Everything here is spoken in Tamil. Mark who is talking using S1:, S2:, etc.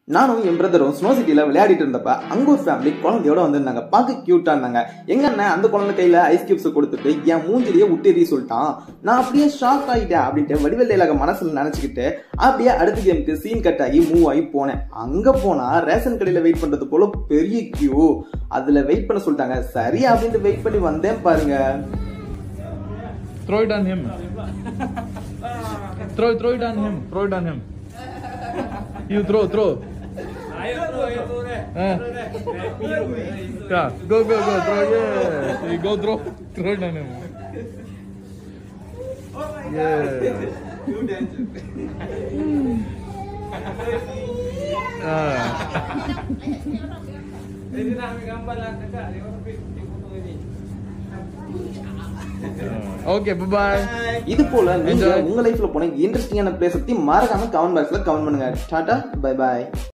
S1: நானும் என் பிரதரும் ஸ்னோ சிட்டில விளையாடிட்டு இருந்தப்ப அங்க ஒரு ஃபேமிலி குழந்தையோட வந்திருந்தாங்க பார்க்க கியூட்டா இருந்தாங்க எங்க அண்ணன் அந்த குழந்தை கையில ஐஸ் கியூப்ஸ் கொடுத்துட்டு என் மூஞ்சிலேயே விட்டேறி சொல்லிட்டான் நான் அப்படியே ஷாக் ஆகிட்டேன் அப்படின்ட்டு வடிவெள்ளையிலாக மனசுல நினைச்சுக்கிட்டு அப்படியே அடுத்த கேமுக்கு சீன் கட் ஆகி மூவ் ஆகி போனேன் அங்க போனா ரேஷன் கடையில வெயிட் பண்றது போல பெரிய கியூ அதுல வெயிட் பண்ண சொல்லிட்டாங்க சரி அப்படின்ட்டு வெயிட் பண்ணி வந்தேன் பாருங்க
S2: Throw it on him. throw, throw it on him. Throw it on him. You throw, throw. Uh, yeah, go, go, go. Throw, yeah. You go, throw. Throw it on him. Yeah. Ah. Okay, bye bye.
S1: இது போல நீங்க
S2: Enjoy.
S1: உங்க லைஃப்ல போன இன்ட்ரெஸ்டிங்கான பிளேஸ் பத்தி மறக்காம கமெண்ட் பாக்ஸ்ல கமெண்ட் பண்ணுங்க டாடா பை பாய்